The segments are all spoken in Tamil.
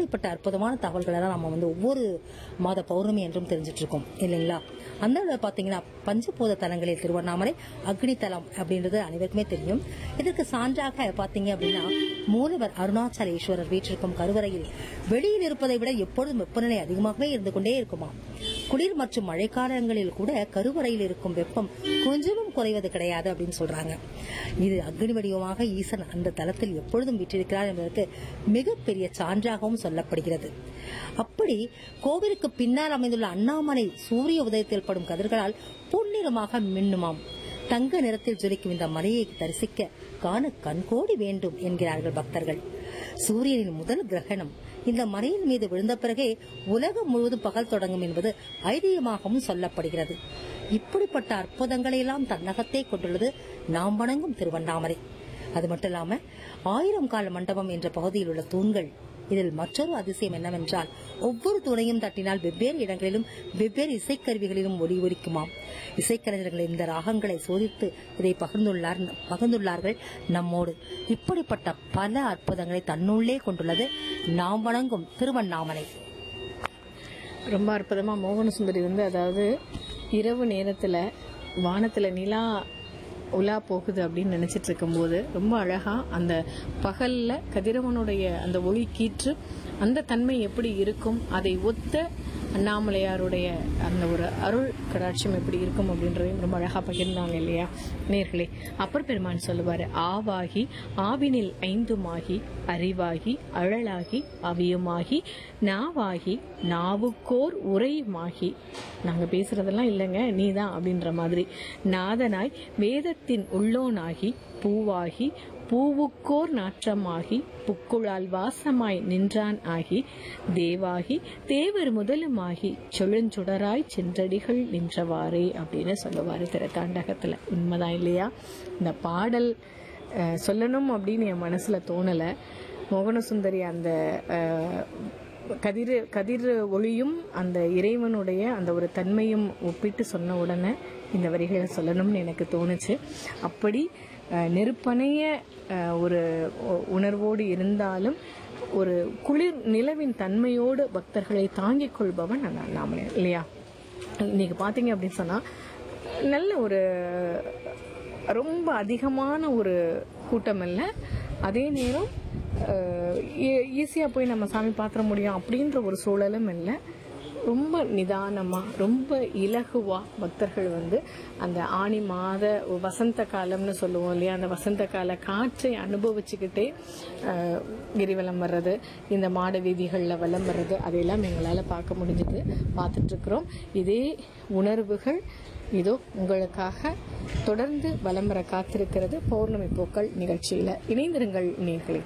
இப்படிப்பட்ட அற்புதமான தகவல்களை தான் நம்ம வந்து ஒவ்வொரு மாத பௌர்ணமி என்றும் தெரிஞ்சிட்டு இருக்கோம் இல்லைங்களா அந்த அளவுல பாத்தீங்கன்னா பஞ்சபூத தலங்களில் திருவண்ணாமலை அக்னி தலம் அப்படின்றது அனைவருக்குமே தெரியும் இதற்கு சான்றாக பாத்தீங்க அப்படின்னா மூலவர் அருணாச்சலேஸ்வரர் வீற்றிருக்கும் கருவறையில் வெளியில் இருப்பதை விட எப்பொழுதும் வெப்பநிலை அதிகமாகவே இருந்து கொண்டே இருக்குமா குளிர் மற்றும் மழைக்காலங்களில் கூட கருவறையில் இருக்கும் வெப்பம் கொஞ்சமும் குறைவது கிடையாது அப்படின்னு சொல்றாங்க இது அக்னி வடிவமாக ஈசன் அந்த தலத்தில் எப்பொழுதும் விற்றிருக்கிறார் என்பதற்கு மிகப்பெரிய சான்றாகவும் சொல்லப்படுகிறது அப்படி கோவிலுக்கு பின்னால் அமைந்துள்ள அண்ணாமலை சூரிய உதயத்தில் படும் கதிர்களால் பொன்னிறமாக மின்னுமாம் தங்க நிறத்தில் ஜொலிக்கும் இந்த மலையை தரிசிக்க காண கண்கோடி வேண்டும் என்கிறார்கள் பக்தர்கள் சூரியனின் முதல் கிரகணம் இந்த மலையின் மீது விழுந்த பிறகே உலகம் முழுவதும் பகல் தொடங்கும் என்பது ஐதீகமாகவும் சொல்லப்படுகிறது இப்படிப்பட்ட அற்புதங்களை எல்லாம் தன்னகத்தே கொண்டுள்ளது நாம் வணங்கும் திருவண்ணாமலை அது மட்டும் இல்லாம ஆயிரம் கால மண்டபம் என்ற பகுதியில் உள்ள தூண்கள் இதில் மற்றொரு அதிசயம் என்னவென்றால் ஒவ்வொரு துணையும் தட்டினால் வெவ்வேறு இடங்களிலும் வெவ்வேறு இசைக்கருவிகளிலும் ஒலி ஒலிக்குமாம் இசைக்கலைஞர்கள் இந்த ராகங்களை சோதித்து இதை பகிர்ந்துள்ளார் பகிர்ந்துள்ளார்கள் நம்மோடு இப்படிப்பட்ட பல அற்புதங்களை தன்னுள்ளே கொண்டுள்ளது நாம் வணங்கும் திருவண்ணாமலை ரொம்ப அற்புதமா மோகன சுந்தரி வந்து அதாவது இரவு நேரத்துல வானத்துல நிலா உலா போகுது அப்படின்னு நினைச்சிட்டு இருக்கும்போது ரொம்ப அழகா அந்த பகல்ல கதிரவனுடைய அந்த ஒளி கீற்று அந்த தன்மை எப்படி இருக்கும் அதை ஒத்த அண்ணாமலையாருடைய அந்த ஒரு அருள் கடாட்சியம் எப்படி இருக்கும் அப்படின்றதையும் ரொம்ப அழகா பகிர்ந்தாங்க இல்லையா நேர்களே அப்பர் பெருமான் சொல்லுவாரு ஆவாகி ஆவினில் ஐந்துமாகி அறிவாகி அழலாகி அவியுமாகி நாவாகி நாவுக்கோர் உரையுமாகி நாங்க பேசுறதெல்லாம் இல்லைங்க நீதான் அப்படின்ற மாதிரி நாதனாய் வேதத்தின் உள்ளோனாகி பூவாகி பூவுக்கோர் நாற்றமாகி புக்குழால் வாசமாய் நின்றான் ஆகி தேவாகி தேவர் முதலுமாகி செழுஞ்சுடராய் சென்றடிகள் நின்றவாறே அப்படின்னு சொல்லுவாரு திருத்தாண்டகத்துல உண்மைதான் இல்லையா இந்த பாடல் அஹ், சொல்லணும் அப்படின்னு என் மனசுல தோணல மோகனசுந்தரி அந்த அஹ், கதிர் கதிர் ஒளியும் அந்த இறைவனுடைய அந்த ஒரு தன்மையும் ஒப்பிட்டு சொன்ன உடனே இந்த வரிகளை சொல்லணும்னு எனக்கு தோணுச்சு அப்படி அஹ், நெருப்பணைய அஹ், ஒரு உ- உணர்வோடு இருந்தாலும் ஒரு குளிர் நிலவின் தன்மையோடு பக்தர்களை தாங்கிக் கொள்பவன் அந்த அண்ணாமலை இல்லையா இன்னைக்கு பார்த்தீங்க அப்படின்னு சொன்னா நல்ல ஒரு ரொம்ப அதிகமான ஒரு கூட்டம் இல்லை அதே நேரம் ஈஸியாக போய் நம்ம சாமி பார்த்துட முடியும் அப்படின்ற ஒரு சூழலும் இல்லை ரொம்ப நிதானமாக ரொம்ப இலகுவா பக்தர்கள் வந்து அந்த ஆனி மாத வசந்த காலம்னு சொல்லுவோம் இல்லையா அந்த வசந்த கால காற்றை அனுபவிச்சுக்கிட்டே அஹ், கிரிவலம் வர்றது இந்த மாட வீதிகளில் வலம் வர்றது அதையெல்லாம் எங்களால் பார்க்க முடிஞ்சது பார்த்துட்டு இருக்கிறோம் இதே உணர்வுகள் இதோ உங்களுக்காக தொடர்ந்து வலம் வர காத்திருக்கிறது பௌர்ணமி பூக்கள் நிகழ்ச்சியில இணைந்திருங்கள் நேர்களே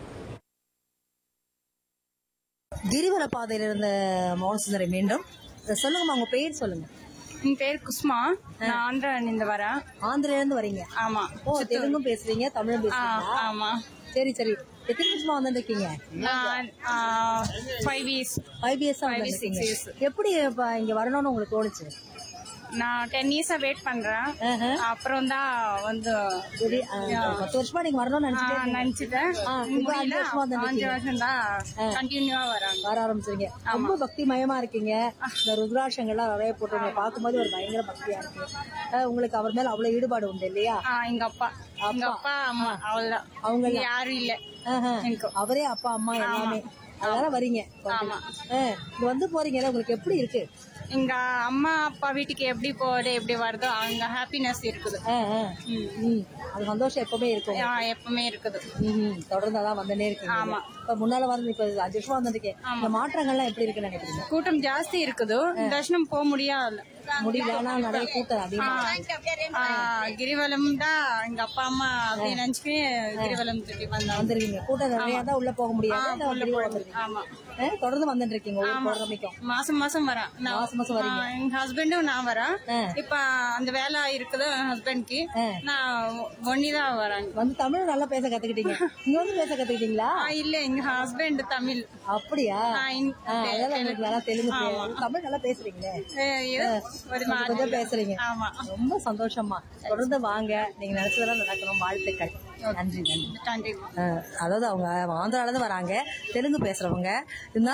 கிரிவல பாதையில இருந்த மோகனசுந்தரி மீண்டும் சொல்லுங்கம்மா உங்க பேர் சொல்லுங்க என் பேர் குஸ்மா நான் ஆந்திரால இருந்து வரேன் ஆந்திரில இருந்து வரீங்க ஆமா ஓ தெலுங்கும் பேசுறீங்க தமிழும் ஆ, பேசுறீங்களா ஆமா சரி சரி எத்தனை வருஷமா வந்துருக்கீங்க நான் five years five years Five, six வந்துருக்கீங்க years. எப்படி இப்ப இங்க வரணும்னு உங்களுக்கு தோணுச்சு நான் டென் இயர்ஸா வெயிட் பண்றேன் ஆஹா. அப்புறம் தான் வந்து சரி ஆ, பத்து வருஷமா நீங்க வரணும்னு ஆ, நினைச்சிட்டே இருக்கீங்க. நினைச்சிட்டேன் ஆ, இப்ப அஞ்சு முடியல. வருஷமா வந்துருக்கீங்க. அஞ்சு வருஷம் தான் கண்டினியூவா வராங்க வர ஆரம்பிச்சிருங்க ரொம்ப பக்தி மயமா இருக்கீங்க இந்த ருத்ராட்சங்கள்லாம் நிறைய போட்டு உங்களை பார்க்கும்போது ஒரு பயங்கர பக்தியா இருக்கு அஹ் உங்களுக்கு அவர் மேல அவ்வளவு ஈடுபாடு உண்டு இல்லையா ஆ, எங்க அப்பா எங்க அப்பா அம்மா அவ்வளவுதான் அவங்க இங்க யாரும் இல்ல ஆஹா. எனக்கு. அவரே அப்பா அம்மா எல்லாமே அதனால வரீங்க ஆமா. அஹ், இங்க வந்து போறீங்கல்ல உங்களுக்கு எப்படி இருக்கு எங்க அம்மா அப்பா வீட்டுக்கு எப்படி போகுது எப்படி வருதோ அங்க ஹாப்பினஸ் இருக்குது அஹ், அஹ். ம். அது சந்தோஷம் எப்பவுமே இருக்கும் ஆ, எப்பவுமே இருக்குது ம், தொடர்ந்து அதான் வந்துட்டே இருக்கீங்க ஆமா. இப்ப முன்னால வந்து இப்ப அஞ்சு வருஷமா வந்துருக்கேன் இந்த மாற்றங்கள்லாம் எப்படி இருக்குன்னு நினைக்கிறீங்க கூட்டம் ஜாஸ்தி இருக்குது தர்ஷனம் போக முடியாது முடியல ஆனா நிறைய கூட்டம் அதிகமா இருக்கு. ஆ, கிரிவலம் தான் எங்க அப்பா அம்மா அப்படி நினைச்சுட்டு கிரிவலம் சுற்றி வந்தாங்க வந்திருக்கீங்க கூட்டம் நிறைய தான் உள்ள போக முடியாது இல்ல உள்ள கிரிவலம் போக வந்திருக்கீங்க. ஆமா அஹ், தொடர்ந்து வந்துட்டு இருக்கீங்க ஒவ்வொரு பௌர்ணமிக்கும் மாசம் மாசம் வரேன் நான் மாசம் மாசம் வரீங்க. ஆ, எங்க ஹஸ்பண்டும் நான் வரேன் ஆ. இப்ப அந்த வேலை இருக்குது ஹஸ்பண்ட்க்கு நான் ஒன்னி தான் வரேன் வந்து தமிழ் நல்லா பேச கத்துக்கிட்டீங்க இங்க வந்து பேச கத்துக்கிட்டீங்களா ஆ, இல்ல எங்க ஹஸ்பண்ட் தமிழ் அப்படியா ஆ, இன்- ஆ, அதெல்லாம் உங்களுக்கு நல்லா தெலுங்கு தெரியும். தமிழ் நல்லா பேசுறீங்களே ஏ, இது ஒரு கொஞ்சம் மாதிரி கொஞ்சம் பேசுறீங்க ஆமா ரொம்ப சந்தோஷமா தொடர்ந்து வாங்க நீங்க நினைச்சதெல்லாம் நடக்கணும் வாழ்த்துக்கள் நன்றி நன்றி கண்டிப்பா அஹ், அதாவது அவங்க ஆந்திரால இருந்து வராங்க தெலுங்கு பேசுறவங்க இருந்தாலும்